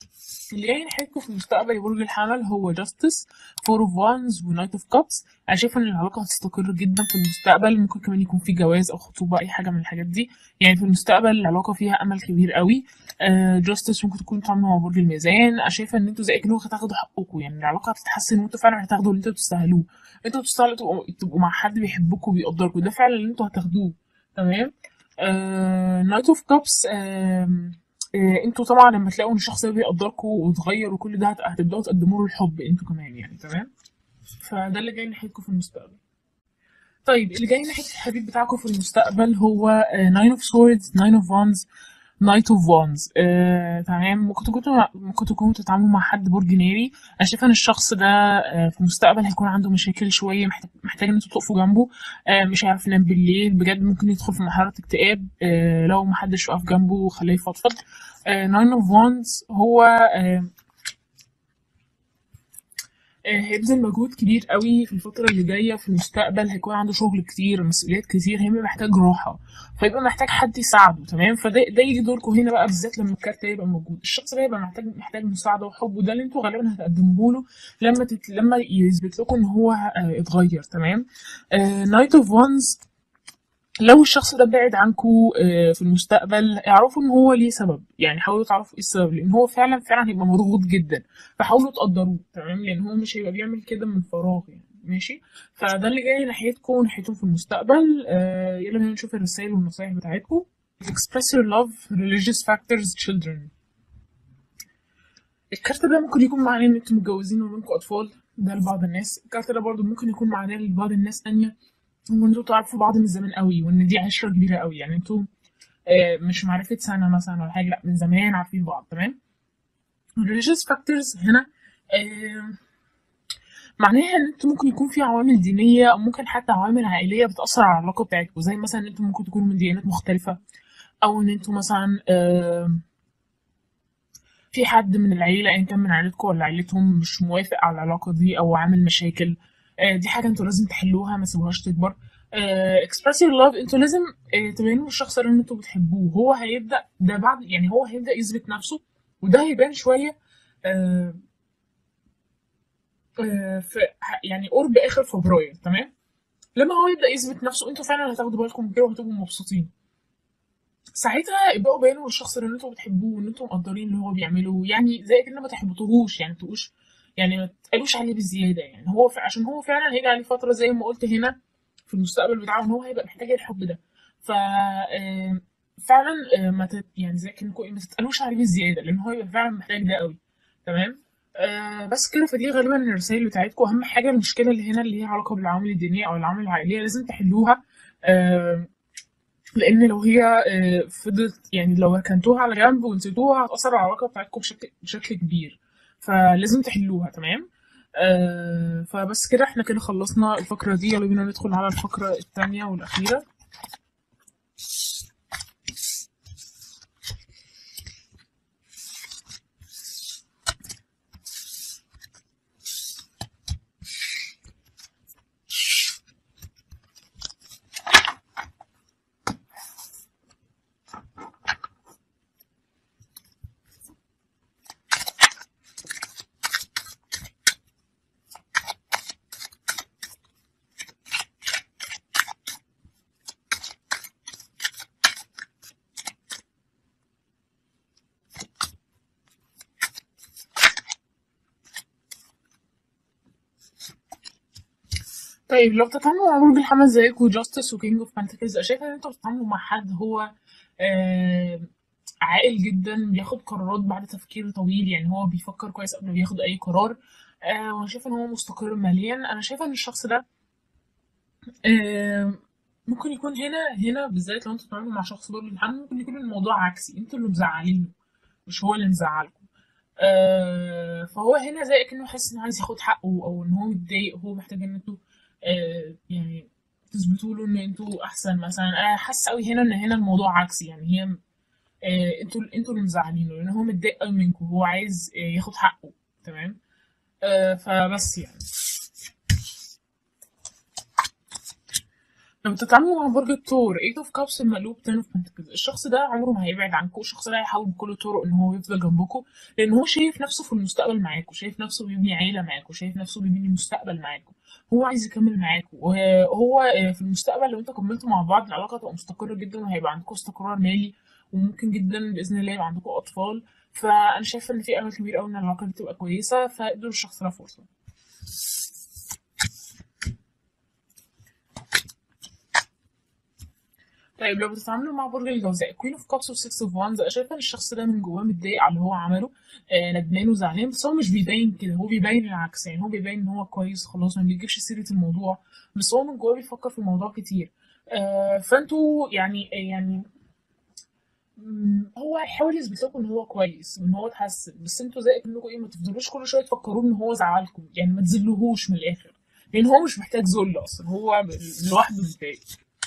اللي جاي ناحيتكم في المستقبل يا برج الحمل هو جاستس فور اوف وانز ونايت اوف كابس انا شايفه ان العلاقه هتستقر جدا في المستقبل ممكن كمان يكون في جواز او خطوبه اي حاجه من الحاجات دي يعني في المستقبل العلاقه فيها امل كبير قوي آه جاستس ممكن تكون تعاملوا مع برج الميزان انا شايفه ان انتوا زي كانوا هتاخدوا حقكم يعني العلاقه هتتحسن وانتوا فعلا هتاخدوا اللي انتوا تستاهلوه انتوا تستاهلوا تبقوا, تبقوا مع حد بيحبكم وبيقدركم ده فعلا اللي انتوا هتاخدوه تمام نايت اوف كابس انتوا طبعا لما تلاقوا ان الشخص ده بيقدركم وتغير وكل ده هت- هتبداوا تقدموا له الحب انتوا كمان يعني تمام فده اللي جاي ناحيتكم في المستقبل طيب اللي جاي ناحيه الحبيب بتاعكم في المستقبل هو ناين اوف سوردز ناين اوف وانز نايت اوف وانز تمام ممكن تكونوا ممكن تكونوا تتعاملوا مع حد برج ناري انا شايفه ان الشخص ده آه، في المستقبل هيكون عنده مشاكل شويه محتاج محتاج ان انتوا تقفوا جنبه آه، مش عارف ينام بالليل بجد ممكن يدخل في مرحله اكتئاب آه، لو محدش وقف جنبه وخلاه يفضفض ناين اوف وانز هو آه، آه، هيبذل مجهود كبير قوي في الفترة اللي جاية في المستقبل هيكون عنده شغل كتير مسؤوليات كتير هيبقى محتاج راحة فيبقى محتاج حد يساعده تمام فده ده يجي دوركم هنا بقى بالذات لما الكارت ده يبقى موجود الشخص ده يبقى محتاج محتاج مساعدة وحب وده اللي انتوا غالبا هتقدموه له لما تت... لما يثبت لكم ان هو آه، اتغير تمام نايت اوف وانز لو الشخص ده بعد عنكو آه، في المستقبل اعرفوا ان هو ليه سبب يعني حاولوا تعرفوا ايه السبب لان هو فعلا فعلا هيبقى مضغوط جدا فحاولوا تقدروه تمام لان هو مش هيبقى بيعمل كده من فراغ يعني ماشي فده اللي جاي ناحيتكم وناحيتهم في المستقبل آه يلا بينا نشوف الرسائل والنصايح بتاعتكم express your love religious factors children الكارت ده ممكن يكون معناه ان انتم متجوزين ومنكم اطفال ده لبعض الناس الكارت ده برضو ممكن يكون معناه لبعض الناس تانية ان انتوا تعرفوا بعض من زمان قوي وان دي عشره كبيره قوي يعني انتوا آه، مش معرفه سنه مثلا ولا حاجه لا من زمان عارفين بعض تمام religious factors هنا آه، معناها ان انتوا ممكن يكون في عوامل دينيه او ممكن حتى عوامل عائليه بتاثر على العلاقه بتاعتكم زي مثلا ان انتوا ممكن تكونوا من ديانات مختلفه او ان انتوا مثلا آه، في حد من العيله ان كان من عيلتكم ولا عيلتهم مش موافق على العلاقه دي او عامل مشاكل آه، دي حاجه انتوا لازم تحلوها ما تسيبوهاش تكبر اكسبرس يور لاف انتوا لازم آه، تبينوا للشخص اللي انتوا بتحبوه هو هيبدا ده بعد يعني هو هيبدا يثبت نفسه وده هيبان شويه آه، آه، في يعني قرب اخر فبراير تمام لما هو يبدا يثبت نفسه انتوا فعلا هتاخدوا بالكم كده وهتبقوا مبسوطين ساعتها ابداوا بينوا للشخص اللي انتوا بتحبوه وان انتوا مقدرين اللي هو بيعمله يعني زي كده ما تحبطوهوش يعني تقوش يعني ما تقلوش عليه بزياده يعني هو ف... عشان هو فعلا هيجي عليه فتره زي ما قلت هنا في المستقبل بتاعه ان هو هيبقى محتاج الحب ده ف آه، فعلا آه، ما تت... يعني زي كانكم ما تتقلوش عليه بزياده لان هو هيبقى فعلا محتاج ده قوي تمام آه بس كده فدي غالبا الرسائل بتاعتكم اهم حاجه المشكله اللي هنا اللي هي علاقه بالعوامل الدينيه او العوامل العائليه لازم تحلوها آه لان لو هي آه، فضلت يعني لو ركنتوها على جنب ونسيتوها هتاثر على العلاقه بتاعتكم بشكل بشكل كبير فلازم تحلوها تمام آه فبس كده احنا كده خلصنا الفقره دي يلا بينا ندخل على الفقره الثانيه والاخيره طيب لو بتتعاملوا مع برج الحمل زيك وجاستس وكينج اوف بنتكلز شايفه ان انتوا بتتعاملوا مع حد هو آه عاقل جدا بياخد قرارات بعد تفكير طويل يعني هو بيفكر كويس قبل ما بياخد اي قرار آه وانا شايفه ان هو مستقر ماليا انا شايفه ان الشخص ده آه ممكن يكون هنا هنا بالذات لو انتوا بتتعاملوا مع شخص برج الحمل ممكن يكون الموضوع عكسي انتوا اللي مزعلينه مش هو اللي مزعلكم آه فهو هنا زي كأنه حاسس انه عايز ياخد حقه او ان هو متضايق وهو محتاج ان انتوا آه يعني تثبتوا له ان انتوا احسن مثلا انا حاسه قوي هنا ان هنا الموضوع عكسي يعني هي آه انتوا انتوا اللي مزعلينه لان هو متضايق قوي منكم هو عايز آه ياخد حقه تمام آه فبس يعني لما تتعاملوا مع برج الثور 8 اوف كابس المقلوب 10 اوف بنتكلز الشخص ده عمره ما هيبعد عنكم الشخص ده هيحاول بكل الطرق ان هو يفضل جنبكم لان هو شايف نفسه في المستقبل معاكم شايف نفسه بيبني عيله معاكم شايف نفسه بيبني مستقبل معاكم هو عايز يكمل معاكم وهو في المستقبل لو انتوا كملتوا مع بعض العلاقه تبقى مستقره جدا وهيبقى عندكم استقرار مالي وممكن جدا باذن الله يبقى عندكم اطفال فانا شايفه ان في امل كبير قوي ان العلاقه دي تبقى كويسه فادوا للشخص ده فرصه طيب لو بتتعاملوا مع برج الجوزاء كوين اوف كابس وسكس اوف وانز انا شايفه ان الشخص ده من جواه متضايق على اللي هو عمله آه ندمان وزعلان بس هو مش بيبين كده هو بيبين العكس يعني هو بيبين ان هو كويس خلاص ما بيجيبش سيره الموضوع بس هو من جواه بيفكر في الموضوع كتير آه فانتوا يعني يعني هو هيحاول يثبت لكم ان هو كويس ان هو اتحسن بس انتوا زي انكم ايه ما تفضلوش كل شويه تفكروا ان هو زعلكم يعني ما تذلوهوش من الاخر لان هو مش محتاج ذل اصلا هو لوحده متضايق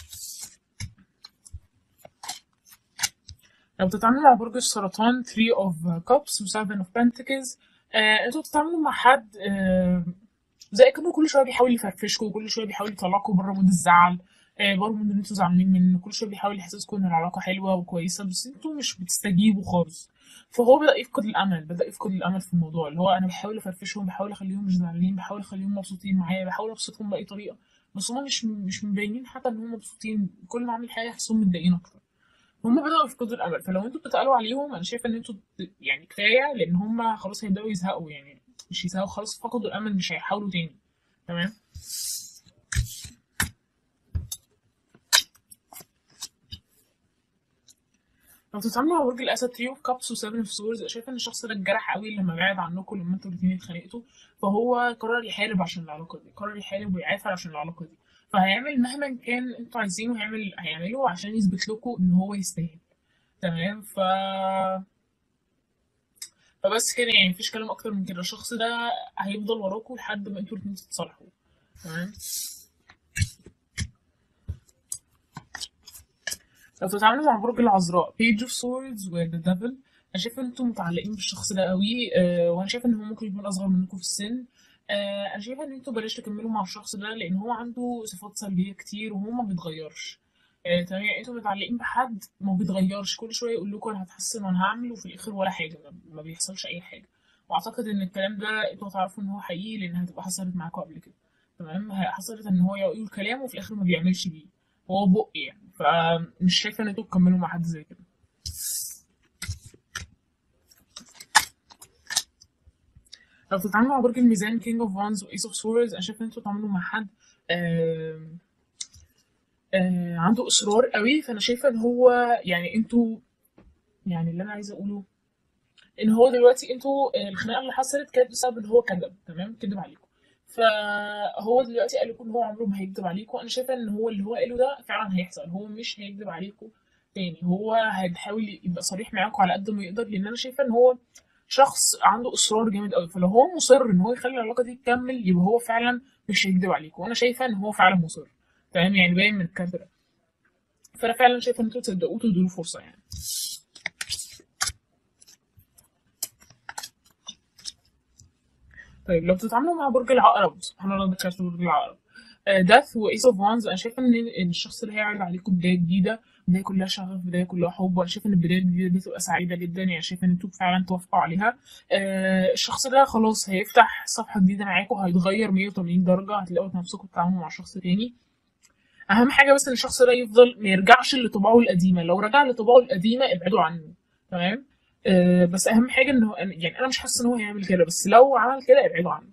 لو بتتعاملوا مع برج السرطان 3 of cups و 7 of pentacles آه، انتوا بتتعاملوا مع حد آه، زي كانه كل شويه بيحاول يفرفشكم وكل شويه بيحاول يطلعكم بره مود الزعل آه، بره مود ان انتوا زعلانين منه كل شويه بيحاول يحسسكم ان العلاقه حلوه وكويسه بس انتوا مش بتستجيبوا خالص فهو بدا يفقد الامل بدا يفقد الامل في الموضوع اللي هو انا بحاول افرفشهم بحاول اخليهم مش زعلانين بحاول اخليهم مبسوطين معايا بحاول ابسطهم باي طريقه بس هما مش مش مبينين حتى ان هم مبسوطين كل ما اعمل حاجه احسهم متضايقين اكتر هم بدأوا يفقدوا الأمل فلو انتوا بتتقالوا عليهم أنا شايفة إن انتوا يعني كفاية لأن هم خلاص هيبدأوا يزهقوا يعني مش يزهقوا خلاص فقدوا الأمل مش هيحاولوا تاني تمام لو بتتعاملوا مع برج الاسد 3 اوف كابس و7 اوف سورز شايفه ان الشخص ده اتجرح قوي لما بعد عنكم لما انتوا الاثنين اتخانقتوا فهو قرر يحارب عشان العلاقه دي قرر يحارب ويعافر عشان العلاقه دي فهيعمل مهما كان انتوا عايزينه هيعمل هيعمله عشان يثبت لكم ان هو يستاهل تمام ف فبس كده يعني مفيش كلام اكتر من كده الشخص ده هيفضل وراكم لحد ما انتوا الاتنين تتصالحوا تمام لو بتتعاملوا مع برج العذراء بيج اوف سوردز وذا ديفل انا شايفه ان انتوا متعلقين بالشخص ده قوي أه وانا شايفه ان هو ممكن يكون اصغر منكم في السن أه انا شايفه ان انتوا بلاش تكملوا مع الشخص ده لان هو عنده صفات سلبيه كتير وهو ما بيتغيرش أه تمام يعني انتوا متعلقين بحد ما بيتغيرش كل شويه يقول لكم انا هتحسن وانا هعمل وفي الاخر ولا حاجه ما بيحصلش اي حاجه واعتقد ان الكلام ده انتوا هتعرفوا ان هو حقيقي لان هتبقى حصلت معاكم قبل كده تمام حصلت ان هو يقول كلام وفي الاخر ما بيعملش بيه هو بق يعني فمش شايفه ان انتوا تكملوا مع حد زي كده لو بتتعاملوا مع برج الميزان كينج اوف وانز وايس اوف سورز انا شايفه ان انتوا تتعاملوا مع حد آه آه عنده اصرار قوي فانا شايفه ان هو يعني انتوا يعني اللي انا عايزه اقوله ان هو دلوقتي انتوا الخناقه اللي حصلت كانت بسبب ان هو كذب تمام كذب عليكم فهو دلوقتي قال لكم ان هو عمره ما هيكذب عليكم انا شايفه ان هو اللي هو قاله ده فعلا هيحصل هو مش هيكذب عليكم تاني هو هيحاول يبقى صريح معاكم على قد ما يقدر لان انا شايفه ان هو شخص عنده اصرار جامد قوي فلو هو مصر ان هو يخلي العلاقه دي تكمل يبقى هو فعلا مش هيكذب عليكم وانا شايفه ان هو فعلا مصر تمام يعني باين من الكارت ده فانا فعلا شايفه ان انتوا تصدقوه تدوا له فرصه يعني طيب لو بتتعاملوا مع برج العقرب سبحان الله ده كارت برج العقرب داث وايس اوف وانز انا شايفه ان الشخص اللي هيعرض عليكم بدايه جديده بدايه كلها شغف بدايه كلها حب وانا شايفه ان البدايه الجديده دي تبقى سعيده جدا يعني شايفه ان انتوا فعلا توافقوا عليها آه الشخص ده خلاص هيفتح صفحه جديده معاكم هيتغير 180 درجه هتلاقوا نفسكم بتتعاملوا مع شخص تاني اهم حاجه بس ان الشخص ده يفضل ما يرجعش لطباعه القديمه لو رجع لطباعه القديمه ابعدوا عنه تمام آه بس اهم حاجه ان هو يعني انا مش حاسه ان هو هيعمل كده بس لو عمل كده ابعدوا عنه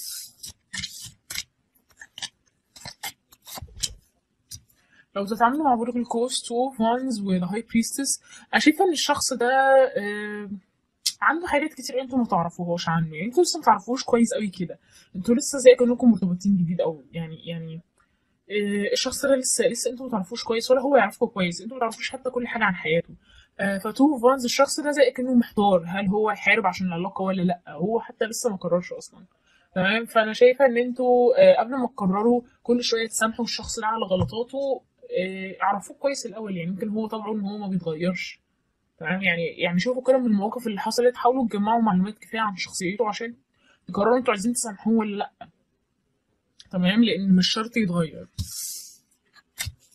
لو تتعاملوا مع برج القوس تو اوف وانز وذا هاي بريستس انا شايفه ان الشخص ده آه عنده حاجات كتير انتوا ما تعرفوهاش عنه يعني انتوا لسه ما تعرفوش كويس قوي كده انتوا لسه زي كانكم مرتبطين جديد او يعني يعني آه الشخص ده لسه لسه انتوا ما تعرفوش كويس ولا هو يعرفكم كويس انتوا ما تعرفوش حتى كل حاجه عن حياته آه فتو اوف وانز الشخص ده زي كانه محتار هل هو هيحارب عشان العلاقه ولا لا هو حتى لسه ما قررش اصلا تمام فانا شايفه ان انتوا آه قبل ما تقرروا كل شويه تسامحوا الشخص ده على غلطاته اعرفوه كويس الاول يعني يمكن هو طبعه ان هو ما بيتغيرش تمام يعني يعني شوفوا كده من المواقف اللي حصلت حاولوا تجمعوا معلومات كفايه عن شخصيته عشان تقرروا انتوا عايزين تسامحوه ولا لا تمام لان مش شرط يتغير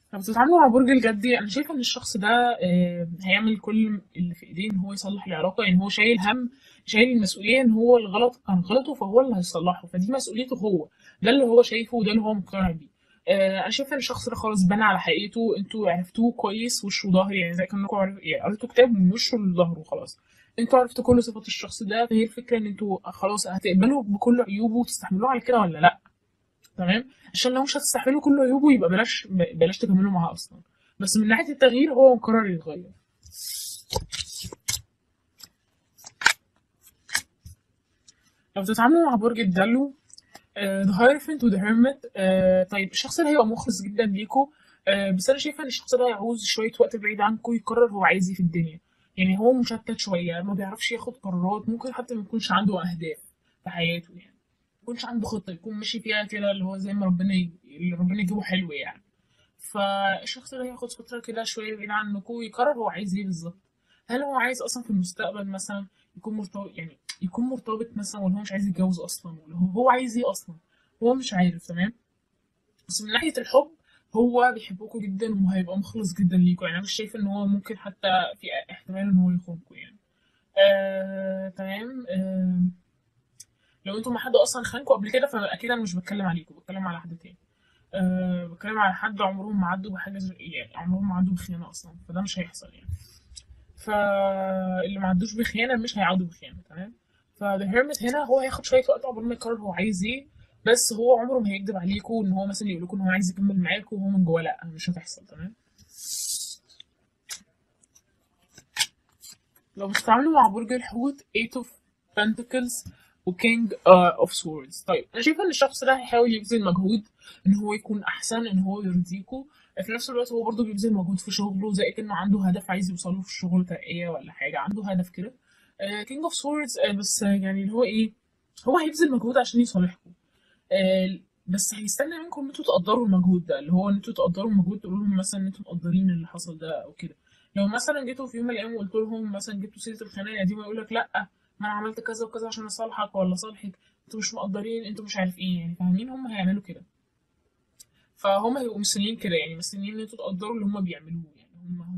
لو بتتعاملوا مع برج الجدي انا شايفه ان الشخص ده آه، هيعمل كل اللي في ايديه ان هو يصلح العلاقه يعني هو شايل هم شايل المسؤوليه ان هو الغلط كان غلطه فهو اللي هيصلحه فدي مسؤوليته هو ده اللي هو شايفه وده اللي هو مقتنع بيه آه، انا شايفه ان الشخص ده خلاص بنى على حقيقته انتوا عرفتوه كويس وش وظهر يعني زي كانكم عرف- يعني قريتوا كتاب من وشه لظهره خلاص انتوا عرفتوا كل صفات الشخص ده فهي الفكره ان انتوا خلاص هتقبلوا بكل عيوبه وتستحملوه على كده ولا لا تمام عشان لو مش هتستحملوا كل عيوبه يبقى بلاش بلاش تكملوا معاه اصلا بس من ناحيه التغيير هو مقرر يتغير لو بتتعاملوا مع برج الدلو ذا هايرفنت وذا هيرمت طيب الشخص ده هيبقى مخلص جدا ليكوا آه، بس انا شايفه ان الشخص ده هيعوز شويه وقت بعيد عنكم يقرر هو عايز ايه في الدنيا يعني هو مشتت شويه ما بيعرفش ياخد قرارات ممكن حتى ما يكونش عنده اهداف في حياته يعني ما يكونش عنده خطه يكون ماشي فيها كده اللي هو زي ما ربنا ي... اللي ربنا يجيبه حلو يعني فالشخص ده هياخد فتره كده شويه بعيد عنكم ويقرر هو عايز ايه بالظبط هل هو عايز اصلا في المستقبل مثلا يكون مرتبط يعني يكون مرتبط مثلا ولا هو مش عايز يتجوز اصلا ولا هو هو عايز ايه اصلا هو مش عارف تمام بس من ناحية الحب هو بيحبكوا جدا وهيبقى مخلص جدا ليكوا يعني انا مش شايفه ان هو ممكن حتى في احتمال ان هو يخونكوا يعني آه، تمام آه، لو انتوا مع حد اصلا خانكوا قبل كده فاكيد انا مش بتكلم عليكوا بتكلم على حد تاني أه بتكلم على حد عمرهم ما عدوا بحاجه زي يعني عمرهم ما عدوا بخيانه اصلا فده مش هيحصل يعني فاللي ما عدوش بخيانه مش هيعدوا بخيانه تمام فذا هيرمت هنا هو هياخد شويه وقت عقبال ما يقرر هو عايز ايه بس هو عمره ما هيكذب عليكم ان هو مثلا يقول لكم ان هو عايز يكمل معاكم وهو من جواه لا مش هتحصل تمام لو بتتعاملوا مع برج الحوت 8 of Pentacles وكينج اوف سوردز طيب انا شايفه ان الشخص ده هيحاول يبذل مجهود ان هو يكون احسن ان هو يرضيكوا في نفس الوقت هو برضه بيبذل مجهود في شغله زي كانه عنده هدف عايز يوصل له في الشغل ترقيه ولا حاجه عنده هدف كده كينج اوف سوردز بس آه، يعني اللي هو ايه هو هيبذل مجهود عشان يصالحكم آه، بس هيستنى منكم ان انتوا تقدروا المجهود ده اللي هو ان انتوا تقدروا المجهود تقولوا لهم مثلا ان انتوا مقدرين اللي حصل ده او كده لو مثلا جيتوا في يوم من الايام وقلت لهم مثلا جبتوا سيره الخناقه دي ويقول لك لا ما انا عملت كذا وكذا عشان اصالحك ولا اصالحك انتوا مش مقدرين انتوا مش عارف ايه يعني فاهمين هم هيعملوا كده فهم هيبقوا مستنيين كده يعني مستنيين ان انتوا تقدروا اللي هم بيعملوه يعني هم